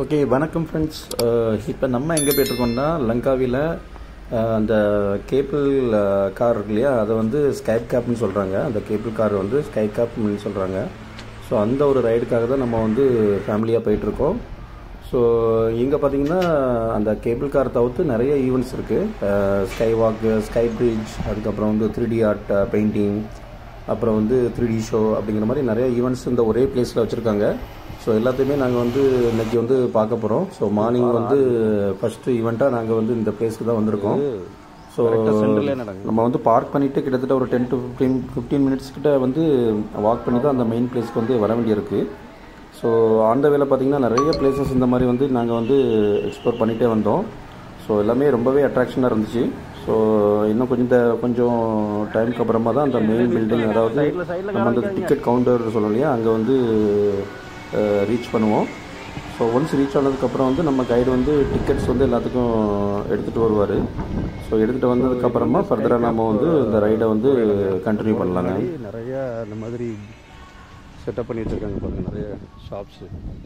okay வணக்கம் friends இப்போ நம்ம எங்கே போயிட்டுருக்கோம்னா லங்காவியில் அந்த கேபிள் கார் இருக்கு இல்லையா அதை வந்து ஸ்கைப் கேப்னு சொல்கிறாங்க அந்த கேபிள் கார் வந்து ஸ்கை கேப்னு சொல்கிறாங்க ஸோ அந்த ஒரு ரைடுக்காக தான் நம்ம வந்து ஃபேமிலியாக போயிட்டுருக்கோம் ஸோ இங்கே பார்த்தீங்கன்னா அந்த கேபிள் கார் தவிர்த்து நிறைய ஈவெண்ட்ஸ் இருக்குது ஸ்கை வாக்கு ஸ்கை பிரிட்ஜ் அதுக்கப்புறம் வந்து த்ரீ டி ஆர்ட் பெயிண்டிங் அப்புறம் வந்து த்ரீ டி ஷோ அப்படிங்கிற மாதிரி நிறைய ஈவெண்ட்ஸ் இந்த ஒரே பிளேஸில் வச்சுருக்காங்க ஸோ எல்லாத்தையுமே நாங்கள் வந்து இன்னைக்கு வந்து பார்க்க போகிறோம் ஸோ மார்னிங் வந்து ஃபஸ்ட்டு ஈவெண்ட்டாக நாங்கள் வந்து இந்த பிளேஸ்க்கு தான் வந்திருக்கோம் ஸோ நம்ம வந்து பார்க் பண்ணிவிட்டு கிட்டத்தட்ட ஒரு ten to fifteen fifteen minutes கிட்ட வந்து வாக் பண்ணி தான் அந்த மெயின் பிளேஸ்க்கு வந்து வர வேண்டியிருக்கு ஸோ அந்த வேலை பார்த்திங்கன்னா நிறைய பிளேசஸ் இந்த மாதிரி வந்து நாங்கள் வந்து எக்ஸ்ப்ளோர் பண்ணிகிட்டே வந்தோம் ஸோ எல்லாமே ரொம்பவே அட்ராக்ஷனாக இருந்துச்சு ஸோ இன்னும் கொஞ்சம் இந்த கொஞ்சம் டைமுக்கு அப்புறமா தான் அந்த மெயின் பில்டிங் அதாவது நம்ம அந்த டிக்கெட் கவுண்டர் சொல்லணும் இல்லையா அங்கே வந்து ரீச் பண்ணுவோம் ஸோ ஒன்ஸ் ரீச் ஆனதுக்கப்புறம் வந்து நம்ம கைடு வந்து டிக்கெட்ஸ் வந்து எல்லாத்துக்கும் எடுத்துகிட்டு வருவார் ஸோ எடுத்துகிட்டு வந்ததுக்கப்புறமா ஃபர்தராக நம்ம வந்து இந்த ரைடை வந்து கண்டினியூ பண்ணலாங்க நிறைய இந்த மாதிரி செட்டப் பண்ணி வச்சுருக்காங்க பாருங்கள் நிறைய ஷாப்ஸு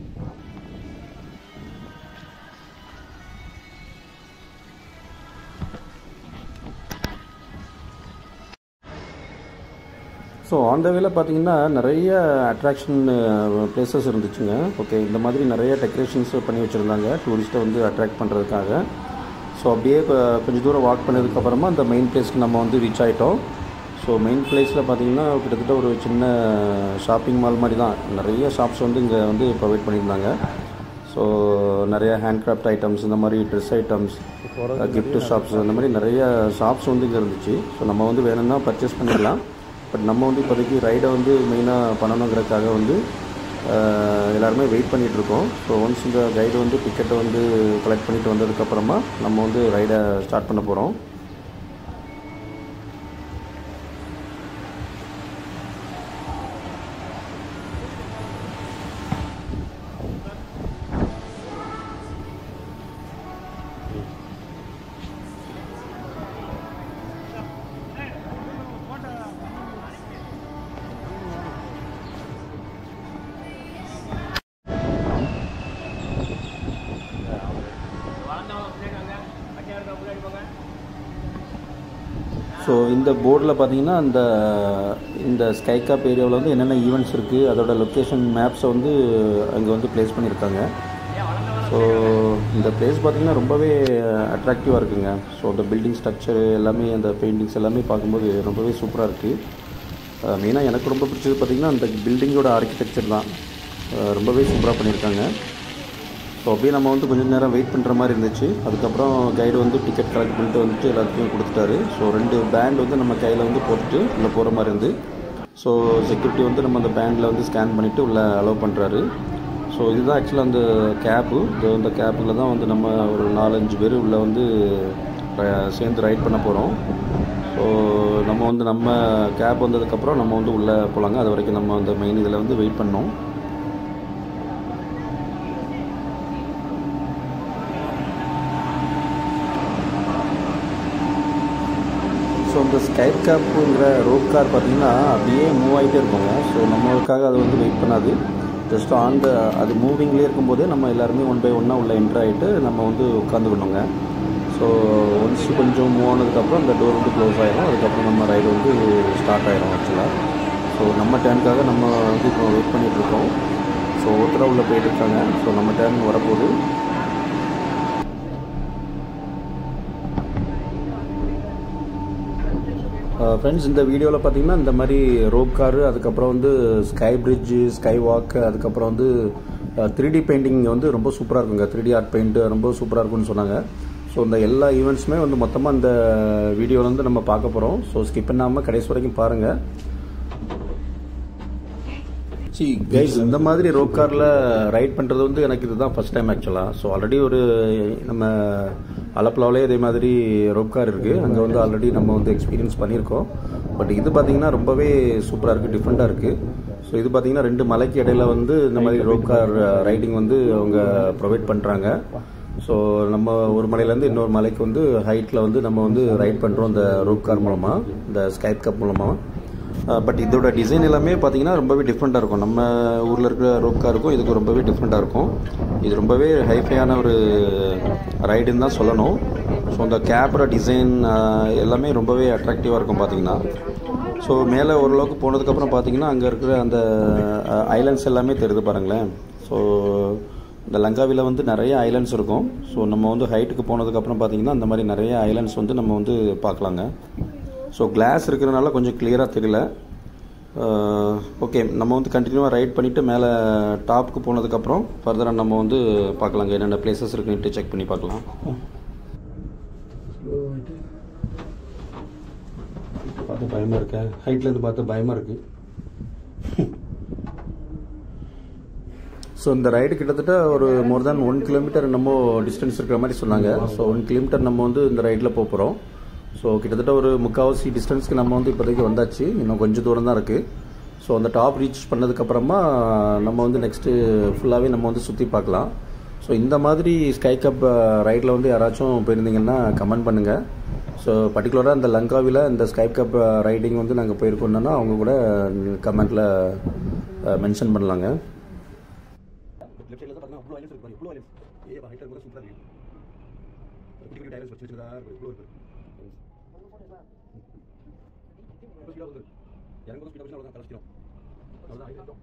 ஸோ ஆன் த வேல பார்த்தீங்கன்னா நிறைய அட்ராக்ஷன் பிளேசஸ் இருந்துச்சுங்க ஓகே இந்த மாதிரி நிறைய டெக்கரேஷன்ஸ் பண்ணி வச்சுருந்தாங்க டூரிஸ்ட்டை வந்து அட்ராக்ட் பண்ணுறதுக்காக ஸோ அப்படியே கொ- கொஞ்சம் தூரம் வாக் பண்ணதுக்கப்புறமா அந்த மெயின் பிளேஸ்க்கு நம்ம வந்து ரீச் ஆகிட்டோம் ஸோ மெயின் பிளேஸில் பார்த்தீங்கன்னா கிட்டத்தட்ட ஒரு சின்ன ஷாப்பிங் மால் மாதிரி தான் நிறைய ஷாப்ஸ் வந்து இங்கே வந்து ப்ரொவைட் பண்ணியிருந்தாங்க ஸோ நிறைய ஹேண்ட்கிராஃப்ட் ஐட்டம்ஸ் இந்த மாதிரி ட்ரெஸ் ஐட்டம்ஸ் gift ஷாப்ஸ் அந்த மாதிரி நிறைய ஷாப்ஸ் வந்து இங்கே இருந்துச்சு ஸோ நம்ம வந்து வேணும்னா பர்ச்சேஸ் பண்ணிக்கலாம் பட் நம்ம வந்து இப்போதைக்கு ரைடை வந்து மெயினாக பண்ணணுங்கிறதுக்காக வந்து அஹ், எல்லாருமே வெயிட் பண்ணிட்டு இருக்கோம் ஸோ ஒன்ஸ் இந்த கைடு வந்து டிக்கெட்டை வந்து கலெக்ட் பண்ணிட்டு வந்ததுக்கப்புறமா நம்ம வந்து ரைடை ஸ்டார்ட் பண்ண போகிறோம் ஸோ இந்த போர்டில் பார்த்தீங்கன்னா இந்த இந்த ஸ்கை காப் ஏரியாவில் வந்து என்னென்ன ஈவெண்ட்ஸ் இருக்குது அதோட லொக்கேஷன் மேப்ஸை வந்து அங்கே வந்து ப்ளேஸ் பண்ணியிருக்காங்க ஸோ இந்த பிளேஸ் பார்த்தீங்கன்னா ரொம்பவே அட்ராக்டிவாக இருக்குங்க ஸோ இந்த பில்டிங் ஸ்ட்ரக்சரு எல்லாமே அந்த பெயிண்டிங்ஸ் எல்லாமே பார்க்கும்போது ரொம்பவே சூப்பராக இருக்குது மெயினாக எனக்கு ரொம்ப பிடிச்சது பார்த்தீங்கன்னா அந்த பில்டிங்கோட ஆர்கிடெக்சர் தான் அஹ் ரொம்பவே சூப்பராக பண்ணியிருக்காங்க ஸோ அப்படியே நம்ம வந்து கொஞ்சம் நேரம் வெயிட் பண்ணுற மாதிரி இருந்துச்சு அதுக்கப்புறம் கைடு வந்து டிக்கெட் கலெக்ட் பண்ணிட்டு வந்துட்டு எல்லாத்துக்கும் கொடுத்துட்டாரு ஸோ ரெண்டு பேண்ட் வந்து நம்ம கையில் வந்து போட்டுட்டு உள்ளே போகிற மாதிரி இருந்து ஸோ செக்யூரிட்டி வந்து நம்ம அந்த பேண்டில் வந்து ஸ்கேன் பண்ணிவிட்டு உள்ளே அலோவ் பண்ணுறாரு ஸோ இதுதான் ஆக்சுவலாக அந்த கேப்பு இந்த கேப்பில் தான் வந்து நம்ம ஒரு நாலஞ்சு பேர் உள்ளே வந்து ர- சேர்ந்து ரைட் பண்ண போகிறோம் ஸோ நம்ம வந்து நம்ம கேப் வந்ததுக்கப்புறம் நம்ம வந்து உள்ளே போகலாங்க அது வரைக்கும் நம்ம அந்த மெயின் இதில் வந்து வெயிட் பண்ணோம் ஸோ இந்த ஸ்கைப் கேப்புங்கிற ரோப் கார் பார்த்தீங்கன்னா அப்படியே மூவ் ஆகிட்டே இருக்குங்க ஸோ நம்மளுக்காக அது வந்து வெயிட் பண்ணாது ஜஸ்ட் ஆன் த அது மூவிங்லேயே இருக்கும்போதே நம்ம எல்லாருமே ஒன் பை ஒன்னாக உள்ள என்ட்ரு ஆகிட்டு நம்ம வந்து உட்காந்துக்கணுங்க ஸோ ஒன்ஸ் கொஞ்சம் மூவ் ஆனதுக்கப்புறம் அந்த டோர் வந்து க்ளோஸ் ஆயிரும் அதுக்கப்புறம் நம்ம ரைடு வந்து ஸ்டார்ட் ஆயிரும் ஆக்சுவலாக ஸோ நம்ம டேர்னுக்காக நம்ம வந்து இப்போ வெயிட் பண்ணிட்டு இருக்கோம் ஸோ ஒருத்தராக உள்ளே போயிட்டு இருக்காங்க ஸோ நம்ம டேர்ன் வரப்போகுது ஃப்ரெண்ட்ஸ் இந்த வீடியோவில் பார்த்தீங்கன்னா இந்த மாதிரி ரோப் காரு அதுக்கப்புறம் வந்து ஸ்கை பிரிட்ஜு ஸ்கை வாக்கு அதுக்கப்புறம் வந்து த்ரீ டி பெயிண்டிங் வந்து ரொம்ப சூப்பராக இருக்குங்க த்ரீ டி ஆர்ட் பெயிண்ட் ரொம்ப சூப்பராக இருக்கும்னு சொன்னாங்க ஸோ இந்த எல்லா ஈவெண்ட்ஸுமே வந்து மொத்தமாக இந்த வீடியோவில் வந்து நம்ம பார்க்க போகிறோம் ஸோ ஸ்கிப் பண்ணாமல் கடைசி வரைக்கும் பாருங்கள் சி கைஸ் இந்த மாதிரி ரோப் காரில் ரைட் பண்ணுறது வந்து எனக்கு இதுதான் ஃபர்ஸ்ட் டைம் ஆக்சுவலாக ஸோ ஆல்ரெடி ஒரு நம்ம அலப்பலாவிலே இதே மாதிரி ரோப் கார் இருக்குது அங்கே வந்து ஆல்ரெடி நம்ம வந்து எக்ஸ்பீரியன்ஸ் பண்ணியிருக்கோம் பட் இது பார்த்தீங்கன்னா ரொம்பவே சூப்பராக இருக்குது டிஃப்ரெண்ட்டாக இருக்குது ஸோ இது பார்த்தீங்கன்னா ரெண்டு மலைக்கு இடையில வந்து இந்த மாதிரி ரோப் கார் ரைடிங் வந்து அவங்க ப்ரொவைட் பண்ணுறாங்க ஸோ நம்ம ஒரு மலையிலேருந்து இன்னொரு மலைக்கு வந்து ஹைட்டில் வந்து நம்ம வந்து ரைட் பண்ணுறோம் இந்த ரோப் கார் மூலமாக இந்த ஸ்கைப் கப் மூலமாக பட் இதோட டிசைன் எல்லாமே பார்த்தீங்கன்னா ரொம்பவே டிஃப்ரெண்ட்டாக இருக்கும் நம்ம ஊரில் இருக்கிற ரோப் காருக்கும் இதுக்கு ரொம்பவே டிஃப்ரெண்ட்டாக இருக்கும் இது ரொம்பவே ஹைஃபையான ஒரு ரைடுன்னு தான் சொல்லணும் ஸோ அந்த கேப்போட டிசைன் எல்லாமே ரொம்பவே அட்ராக்டிவாக இருக்கும் பார்த்தீங்கன்னா ஸோ மேலே ஓரளவுக்கு போனதுக்கப்புறம் பார்த்தீங்கன்னா அங்கே இருக்கிற அந்த ஐலாண்ட்ஸ் எல்லாமே தெரியுது பாருங்களேன் ஸோ இந்த லங்காவில் வந்து நிறைய ஐலாண்ட்ஸ் இருக்கும் ஸோ நம்ம வந்து ஹைட்டுக்கு போனதுக்கப்புறம் பார்த்தீங்கன்னா அந்த மாதிரி நிறைய ஐலாண்ட்ஸ் வந்து நம்ம வந்து பார்க்கலாங்க ஸோ கிளாஸ் இருக்கிறனால கொஞ்சம் கிளியராக தெரியல ஓகே நம்ம வந்து கண்டினியூவாக ரைட் பண்ணிவிட்டு மேலே டாப்புக்கு போனதுக்கப்புறம் ஃபர்தராக நம்ம வந்து பார்க்கலாங்க என்னென்ன பிளேசஸ் இருக்குன்ட்டு செக் பண்ணி பார்க்கலாம் பார்த்து பயமாக இருக்கேன் ஹைட்லேருந்து பார்த்து பயமாக இருக்குது ஸோ இந்த ரைடு கிட்டத்தட்ட ஒரு மோர் தேன் ஒன் கிலோமீட்டர் நம்ம டிஸ்டன்ஸ் இருக்கிற மாதிரி சொன்னாங்க ஸோ ஒன் கிலோமீட்டர் நம்ம வந்து இந்த ரைடில் போக போகிறோம் ஸோ கிட்டத்தட்ட ஒரு முக்கால்வாசி டிஸ்டன்ஸ்க்கு நம்ம வந்து இப்போதைக்கு வந்தாச்சு இன்னும் கொஞ்சம் தூரம் தான் இருக்குது ஸோ அந்த டாப் ரீச் பண்ணதுக்கப்புறமா நம்ம வந்து நெக்ஸ்ட்டு ஃபுல்லாகவே நம்ம வந்து சுற்றி பார்க்கலாம் ஸோ இந்த மாதிரி ஸ்கை கப் ரைடில் வந்து யாராச்சும் போயிருந்தீங்கன்னா கமெண்ட் பண்ணுங்கள் ஸோ பர்டிகுலராக இந்த லங்காவில் இந்த ஸ்கை கப் ரைடிங் வந்து நாங்கள் போயிருக்கோம்னா அவங்க கூட கமெண்ட்டில் மென்ஷன் பண்ணலாங்க லெஃப்ட் சைடில் தான் பார்த்தீங்கன்னா அவ்வளோ ஐலன்ஸ் இருக்கு பாருங்க இவ்வளோ ஐலன்ஸ் ஏ ஹைட்டாக கூட சூப்பராக இருக்கு குட்டி குட்டி டைலன்ஸ் வச்சு வச்சுருந்தா இருக்கு இவ்வளோ இருக்கு ஸ்பீடாக வந்து இறங்க ஸ்பீடாக வச்சு அவ்வளோதான் கலச்சிடும் அவ்வளோதான் ஹைட்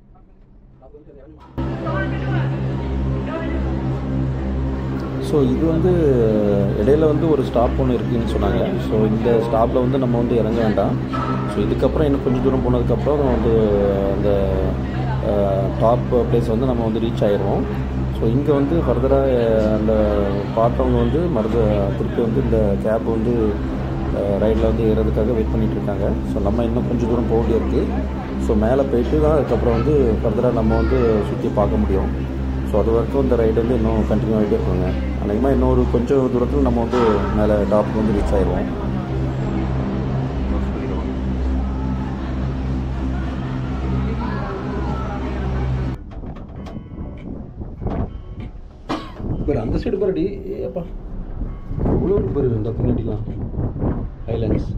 ஸோ இது வந்து இடையில வந்து ஒரு ஸ்டாப் ஒன்று இருக்குதுன்னு சொன்னாங்க ஸோ இந்த ஸ்டாப்பில் வந்து நம்ம வந்து இறங்க வேண்டாம் ஸோ இதுக்கப்புறம் இன்னும் கொஞ்சம் தூரம் போனதுக்கப்புறம் வந்து அந்த டாப் பிளேஸ் வந்து நம்ம வந்து ரீச் ஆயிடுவோம் ஸோ இங்கே வந்து ஃபர்தராக அந்த பார்த்தவங்க வந்து மறுத திருப்பி வந்து இந்த கேப் வந்து ரைடில் வந்து ஏறதுக்காக வெயிட் பண்ணிகிட்டு இருக்காங்க ஸோ நம்ம இன்னும் கொஞ்சம் தூரம் போக வேண்டியிருக்கு ஸோ மேலே போயிட்டு தான் அதுக்கப்புறம் வந்து ஃபர்தராக நம்ம வந்து சுற்றி பார்க்க முடியும் ஸோ அது வரைக்கும் இந்த ரைடு வந்து இன்னும் கண்டினியூ ஆகிட்டே இருக்குங்க அநேகமாக இன்னும் ஒரு கொஞ்சம் தூரத்தில் நம்ம வந்து மேலே டாப்புக்கு வந்து ரீச் ஆயிடுவோம் பேர் அந்த சைடு பாருடி ஏப்பா இவ்வளோ இருக்கு பாரு இந்த பின்னாடிலாம் ஐலாண்ட்ஸ்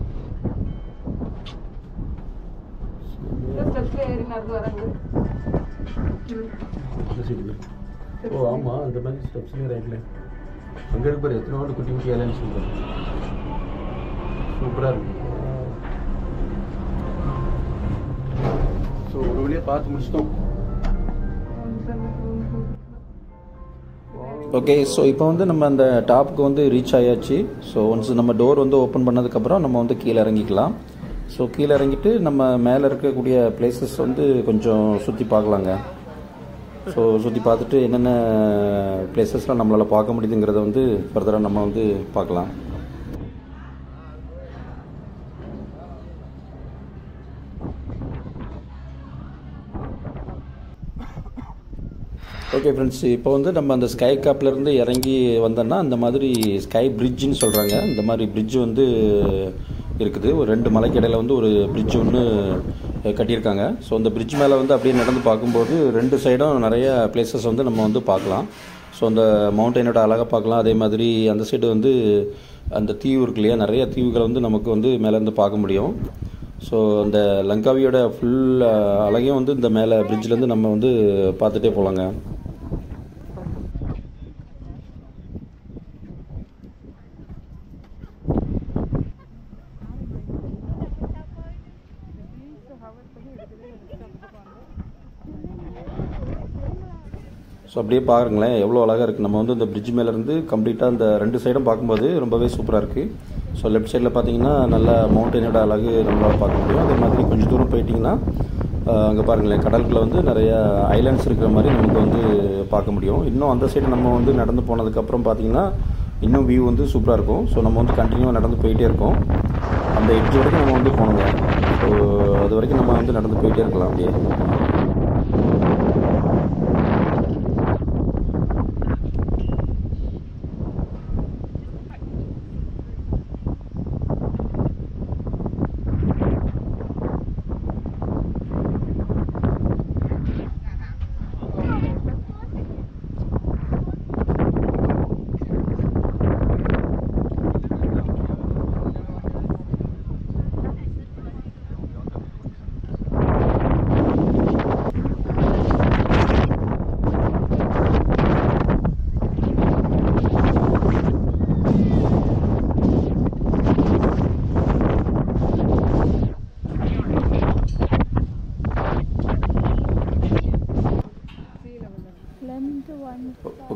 ஸ்டெப்ஸ்ல ஏறி நடந்து வராங்க அந்த சைடு ஓ ஆமாம் அந்த மாதிரி ஸ்டெப்ஸ்லேயே ரைட்டில் அங்கே இருக்கு பாரு எத்தனை வாட்டி குட்டி குட்டி ஐலாண்ட்ஸ் இருக்கு சூப்பராக இருக்கு ஸோ ஒரு வழியாக பார்த்து முடிச்சிட்டோம் ஓகே ஸோ இப்போ வந்து நம்ம அந்த டாப்புக்கு வந்து ரீச் ஆயாச்சு ஸோ ஒன்ஸ் நம்ம டோர் வந்து ஓப்பன் பண்ணதுக்கப்புறம் நம்ம வந்து கீழே இறங்கிக்கலாம் ஸோ கீழே இறங்கிட்டு நம்ம மேலே இருக்கக்கூடிய பிளேசஸ் வந்து கொஞ்சம் சுற்றி பார்க்கலாங்க ஸோ சுற்றி பார்த்துட்டு என்னென்ன பிளேசஸ்லாம் நம்மளால் பார்க்க முடியுதுங்கிறத வந்து ஃபர்தராக நம்ம வந்து பார்க்கலாம் ஓகே ஃப்ரெண்ட்ஸ் இப்போ வந்து நம்ம அந்த ஸ்கை காப்லேருந்து இறங்கி வந்தோம்னா அந்த மாதிரி ஸ்கை பிரிட்ஜுன்னு சொல்கிறாங்க இந்த மாதிரி பிரிட்ஜ் வந்து இருக்குது ஒரு ரெண்டு மலைக்கு இடையில வந்து ஒரு பிரிட்ஜ் ஒன்று கட்டியிருக்காங்க ஸோ அந்த பிரிட்ஜ் மேலே வந்து அப்படியே நடந்து பார்க்கும்போது ரெண்டு சைடும் நிறைய பிளேசஸ் வந்து நம்ம வந்து பார்க்கலாம் ஸோ அந்த மவுண்டனோட அழகாக பார்க்கலாம் அதே மாதிரி அந்த சைடு வந்து அந்த தீவு இருக்கு இல்லையா நிறைய தீவுகளை வந்து நமக்கு வந்து மேலேருந்து பார்க்க முடியும் ஸோ அந்த லங்காவியோட ஃபுல் அழகையும் வந்து இந்த மேலே பிரிட்ஜ்லேருந்து நம்ம வந்து பார்த்துட்டே போகலாங்க ஸோ அப்படியே பாருங்களேன் எவ்வளோ அழகாக இருக்குது நம்ம வந்து இந்த பிரிட்ஜ் மேலேருந்து கம்ப்ளீட்டாக அந்த ரெண்டு சைடும் பார்க்கும்போது ரொம்பவே சூப்பராக இருக்குது ஸோ லெஃப்ட் சைடில் பார்த்தீங்கன்னா நல்லா மவுண்டனோட அழகு நம்மளால் பார்க்க முடியும் அதே மாதிரி கொஞ்சம் தூரம் போயிட்டிங்கன்னா அங்கே பாருங்களேன் கடலுக்குள்ள வந்து நிறைய ஐலாண்ட்ஸ் இருக்கிற மாதிரி நமக்கு வந்து பார்க்க முடியும் இன்னும் அந்த சைடு நம்ம வந்து நடந்து போனதுக்கப்புறம் பார்த்தீங்கன்னா இன்னும் வியூ வந்து சூப்பராக இருக்கும் ஸோ நம்ம வந்து கண்டினியூவாக நடந்து போயிட்டே இருக்கோம் அந்த எட்ஜ் வரைக்கும் நம்ம வந்து போகணுங்க ஸோ அது வரைக்கும் நம்ம வந்து நடந்து போயிட்டே இருக்கலாம் அப்படியே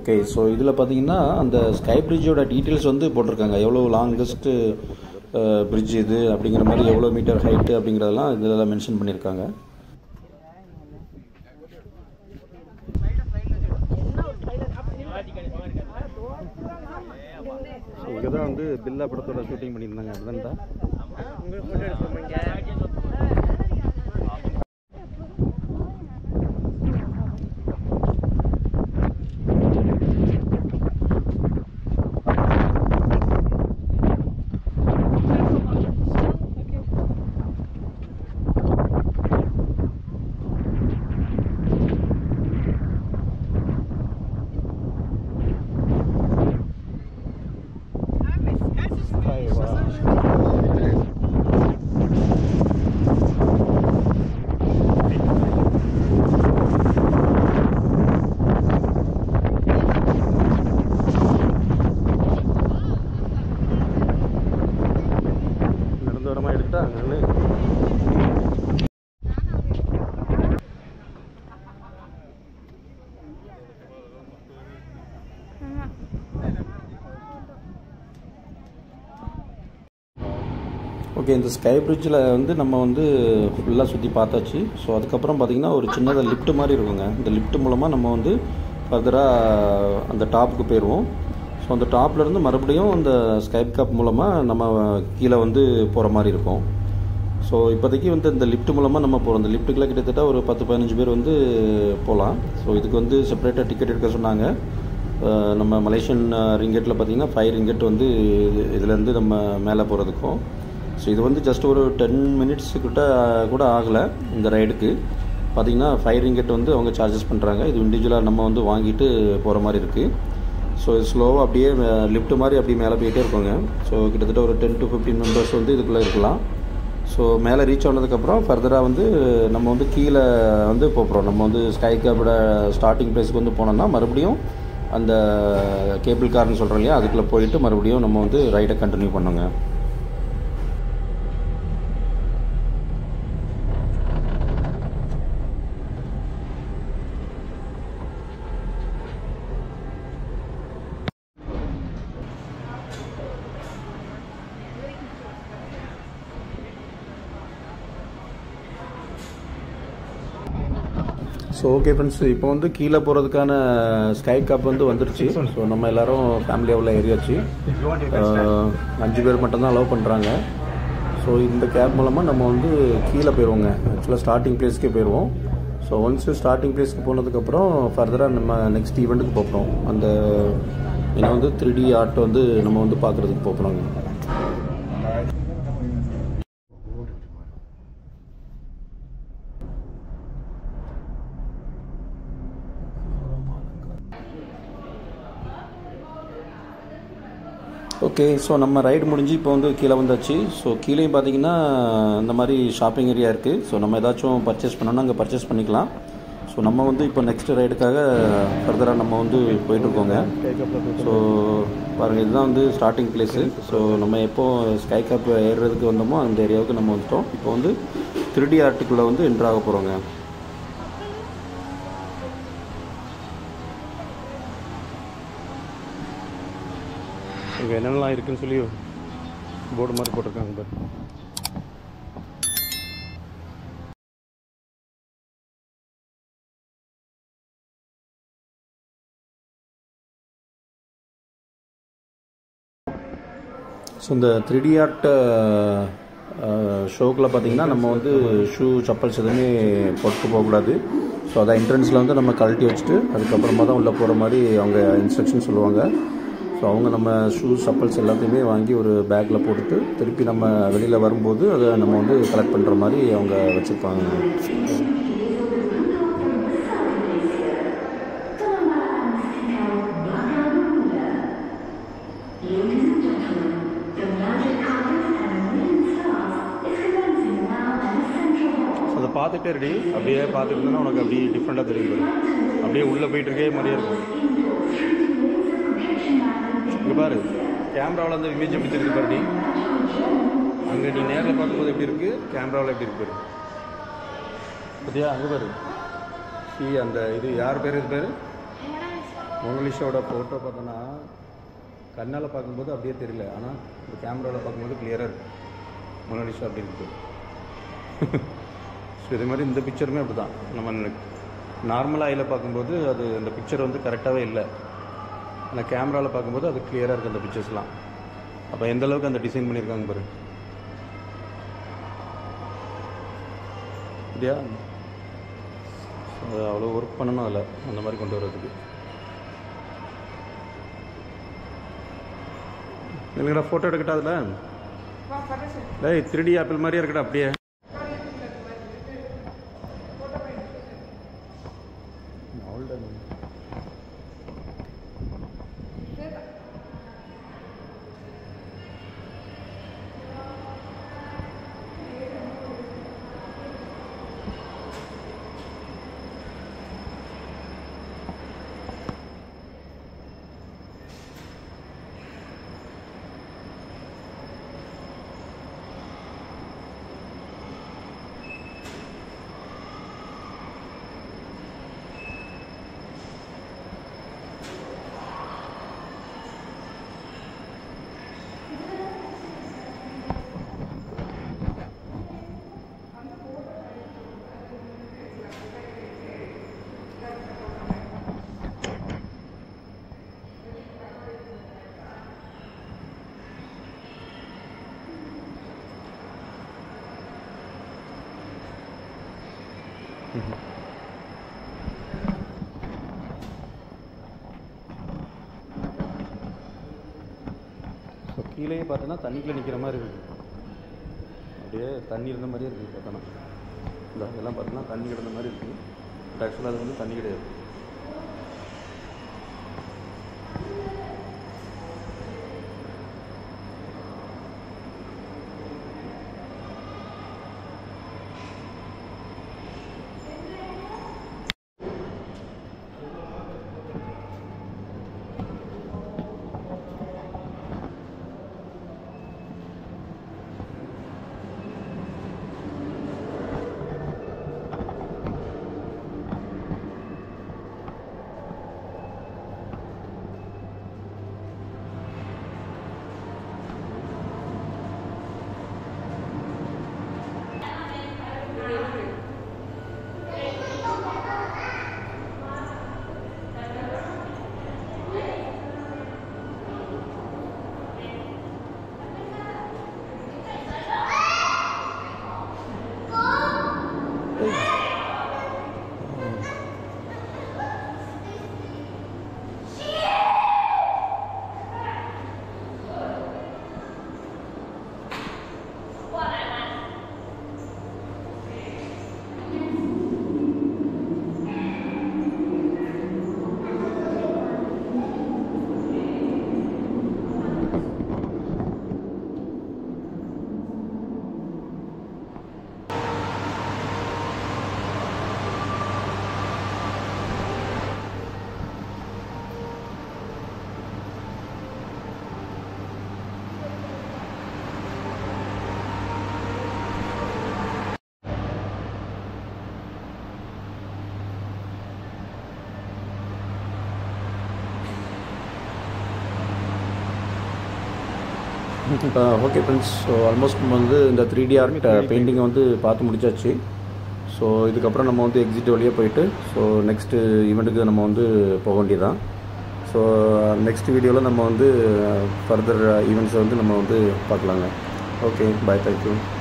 ஓகே ஸோ இதில் பார்த்தீங்கன்னா அந்த ஸ்கை பிரிட்ஜோட டீட்டெயில்ஸ் வந்து போட்டிருக்காங்க எவ்வளோ லாங்கஸ்ட்டு பிரிட்ஜ் இது அப்படிங்கிற மாதிரி எவ்வளோ மீட்டர் ஹைட்டு அப்படிங்கிறதெல்லாம் இதில் மென்ஷன் பண்ணியிருக்காங்க ஸோ இங்கே தான் வந்து பில்லா படத்தோட ஷூட்டிங் பண்ணியிருந்தாங்க அதுதான்டா நடந்து வரமா எடுத்தா நான் ஓகே இந்த ஸ்கை பிரிட்ஜில் வந்து நம்ம வந்து ஃபுல்லாக சுற்றி பார்த்தாச்சு ஸோ அதுக்கப்புறம் பார்த்தீங்கன்னா ஒரு சின்னதாக லிஃப்ட் மாதிரி இருக்குங்க இந்த லிஃப்ட் மூலமாக நம்ம வந்து ஃபர்தராக அந்த டாப்புக்கு போயிடுவோம் ஸோ அந்த டாப்லேருந்து மறுபடியும் அந்த ஸ்கைப் காப் மூலமாக நம்ம கீழே வந்து போகிற மாதிரி இருக்கும் ஸோ இப்போதைக்கு வந்து இந்த லிஃப்ட் மூலமாக நம்ம போகிறோம் இந்த லிஃப்ட்டுக்குள்ள கிட்டத்தட்ட ஒரு பத்து பதினஞ்சு பேர் வந்து போகலாம் ஸோ இதுக்கு வந்து செப்பரேட்டாக டிக்கெட் எடுக்க சொன்னாங்க அஹ் நம்ம மலேசியன் ரிங்கெட்டில் பார்த்தீங்கன்னா ஃபைவ் ரிங்கெட் வந்து இது- இதுலேருந்து நம்ம மேலே போகிறதுக்கும் ஸோ இது வந்து ஜஸ்ட் ஒரு டென் மினிட்ஸ் கிட்ட கூட ஆகலை இந்த ரைடுக்கு பார்த்தீங்கன்னா ஃபைவ் ரிங்கெட் வந்து அவங்க சார்ஜஸ் பண்ணுறாங்க இது இண்டிவிஜுவலாக நம்ம வந்து வாங்கிட்டு போகிற மாதிரி இருக்குது ஸோ இது ஸ்லோவாக அப்படியே லிஃப்ட் மாதிரி அப்படியே மேலே போயிட்டே இருக்கோங்க ஸோ கிட்டத்தட்ட ஒரு டென் டு ஃபிஃப்டீன் மெம்பர்ஸ் வந்து இதுக்குள்ளே இருக்கலாம் ஸோ மேலே ரீச் ஆனதுக்கப்புறம் ஃபர்தராக வந்து நம்ம வந்து கீழே வந்து போகிறோம் நம்ம வந்து ஸ்கை கேபோட ஸ்டார்டிங் பிளேஸ்க்கு வந்து போனோம்னா மறுபடியும் அந்த கேபிள் கார்னு சொல்கிறோம் இல்லையா அதுக்குள்ளே போயிட்டு மறுபடியும் நம்ம வந்து ரைடை கண்டினியூ பண்ணோங்க ஸோ ஓகே ஃப்ரெண்ட்ஸ் இப்போ வந்து கீழே போகிறதுக்கான ஸ்கை காப் வந்து வந்துருச்சு ஸோ நம்ம எல்லாரும் ஃபேமிலியாக உள்ள ஏரியாச்சு அஹ், அஞ்சு பேர் மட்டும்தான் அலோவ் பண்ணுறாங்க ஸோ இந்த கேப் மூலமாக நம்ம வந்து கீழே போயிடுவோங்க ஆக்சுவலாக ஸ்டார்டிங் பிளேஸ்க்கே போயிடுவோம் ஸோ ஒன்ஸ் ஸ்டார்டிங் பிளேஸ்க்கு போனதுக்கப்புறம் ஃபர்தராக நம்ம நெக்ஸ்ட் ஈவெண்ட்டுக்கு போகிறோம் அந்த ஏன்னா வந்து த்ரீ டி ஆர்ட் வந்து நம்ம வந்து பார்க்குறதுக்கு போகிறோங்க ஓகே ஸோ நம்ம ரைடு முடிஞ்சு இப்போ வந்து கீழே வந்தாச்சு ஸோ கீழேயும் பார்த்தீங்கன்னா இந்த மாதிரி ஷாப்பிங் ஏரியா இருக்குது ஸோ நம்ம ஏதாச்சும் பர்ச்சேஸ் பண்ணோன்னா அங்கே பர்ச்சேஸ் பண்ணிக்கலாம் ஸோ நம்ம வந்து இப்போ நெக்ஸ்ட் ரைடுக்காக ஃபர்தராக நம்ம வந்து போயிட்டுருக்கோங்க ஸோ பாருங்கள் இதுதான் வந்து ஸ்டார்டிங் பிளேஸு ஸோ நம்ம எப்போ ஸ்கை கேப் ஏறுறதுக்கு வந்தோமோ அந்த ஏரியாவுக்கு நம்ம வந்துட்டோம் இப்போ வந்து த்ரீ ஆர்ட்டுக்குள்ளே வந்து என்ட்ரு ஆக போகிறோங்க இங்கே என்னென்னலாம் இருக்குன்னு சொல்லி போர்டு மாதிரி போட்டிருக்காங்க பாரு ஸோ இந்த த்ரீ டி ஆர்ட் ஷோக்கில் பார்த்தீங்கன்னா நம்ம வந்து ஷூ சப்பல்ஸ் எதுவுமே போட்டு போகக்கூடாது ஸோ அதை என்ட்ரன்ஸில் வந்து நம்ம கழட்டி வச்சுட்டு அதுக்கப்புறமா தான் உள்ளே போகிற மாதிரி அவங்க இன்ஸ்ட்ரக்ஷன் சொல்லுவாங்க ஸோ அவங்க நம்ம ஷூ சப்பல்ஸ் எல்லாத்தையுமே வாங்கி ஒரு பேக்கில் போட்டுட்டு திருப்பி நம்ம வெளியில் வரும்போது அதை நம்ம வந்து கலெக்ட் பண்ணுற மாதிரி அவங்க வச்சுருப்பாங்க ஸோ அதை பார்த்துட்டே ரெடி அப்படியே பார்த்துட்டு இருந்தோன்னா உனக்கு அப்படியே டிஃப்ரெண்ட்டாக தெரியும் பாரு அப்படியே உள்ளே போயிட்டு இருக்கே மாதிரியே இருக்கும் இங்கே பாரு கேமராவில் அந்த இமேஜ் எப்படி தெரியுது பாரு நீ அங்கே நீ நேரில் பார்க்கும்போது எப்படி இருக்கு கேமராவில் எப்படி இருக்கு பாரு பார்த்தியா அங்கே பாரு சி அந்த இது யார் பேர் இது பேர் மோனலிஷாவோட ஃபோட்டோ பார்த்தோன்னா கண்ணால் பார்க்கும்போது அப்படியே தெரியல ஆனால் இந்த கேமராவில் பார்க்கும்போது கிளியராக இருக்கு மோனலிஷா அப்படி இருக்கு ஸோ இதே மாதிரி இந்த பிக்சருமே அப்படி தான் நம்ம நார்மலாக ஐயில் பார்க்கும்போது அது அந்த பிக்சர் வந்து கரெக்டாகவே இல்லை ஆனால் கேமராவில் பார்க்கும்போது அது கிளியராக இருக்குது அந்த பிக்சர்ஸ்லாம் அப்போ எந்த அளவுக்கு அந்த டிசைன் பண்ணியிருக்காங்க பாரு இல்லையா அது அவ்வளோ ஒர்க் பண்ணணும் அதில் அந்த மாதிரி கொண்டு வர்றதுக்கு இல்லைங்கடா ஃபோட்டோ எடுக்கட்டா அதில் டேய் த்ரீ டி ஆப்பிள் மாதிரியே இருக்கடா அப்படியே அவ்வளோதான் ஸோ கீழேயே பார்த்தோன்னா தண்ணிக்குள்ளே நிற்கிற மாதிரி இருக்குது அப்படியே தண்ணி இருந்த மாதிரியே இருக்குது பார்த்தோன்னா இந்த இதெல்லாம் பார்த்தோன்னா தண்ணி கிடந்த மாதிரி இருக்குது பட் ஆக்சுவலாக அது வந்து தண்ணி கிடையாது ஓகே ஃப்ரெண்ட்ஸ் ஸோ ஆல்மோஸ்ட் நம்ம வந்து இந்த த்ரீ டி ஆர்ட் பெயிண்டிங்கை வந்து பார்த்து முடிச்சாச்சு ஸோ இதுக்கப்புறம் நம்ம வந்து எக்ஸிட் வழியாக போயிட்டு ஸோ நெக்ஸ்ட்டு ஈவெண்ட்டுக்கு நம்ம வந்து போக வேண்டியதான் ஸோ நெக்ஸ்ட் வீடியோவில் நம்ம வந்து ஃபர்தர் ஈவெண்ட்ஸை வந்து நம்ம வந்து பார்க்கலாங்க ஓகே பாய் தேங்க்யூ